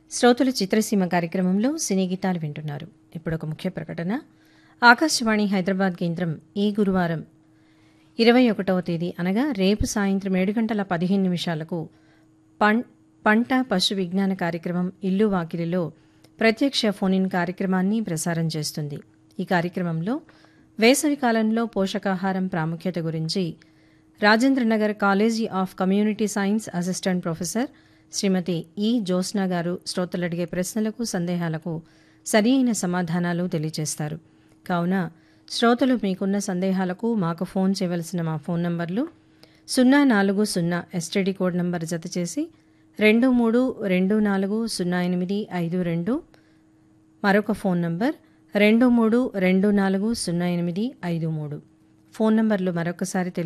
శ్రోతలు చిత్రసీమ కార్యక్రమంలో సినీ గీతాలు వింటున్నారు ఇప్పుడు ఒక ముఖ్య ప్రకటన ఆకాశవాణి హైదరాబాద్ కేంద్రం ఈ గురువారం ఇరవై ఒకటవ తేదీ అనగా రేపు సాయంత్రం ఏడు గంటల పదిహేను నిమిషాలకు పం పంట పశు విజ్ఞాన కార్యక్రమం ఇల్లు వాకిలిలో ప్రత్యక్ష ఫోన్ ఇన్ కార్యక్రమాన్ని ప్రసారం చేస్తుంది ఈ కార్యక్రమంలో వేసవి కాలంలో పోషకాహారం ప్రాముఖ్యత గురించి Rajendranagar college of community science assistant professor Shrimati E Jyothsna గారు శ్రోతలు అడిగే ప్రశ్నలకు సందేహాలకు సరి అయిన సమాధానాలు తెలియజేస్తారు కావున శ్రోతలు మీకున్న సందేహాలకు మాకు ఫోన్ చేయవలసిన మా ఫోన్ నంబర్లు సున్నా నాలుగు సున్నా ఎస్టీడీ కోడ్ నంబర్ జత చేసి రెండు మూడు రెండు నాలుగు సున్నా ఎనిమిది ఐదు రెండు మరొక ఫోన్ నంబర్ రెండు మూడు రెండు నాలుగు సున్నా ఎనిమిది ఐదు మూడు ఫోన్ నంబర్లు మరొకసారి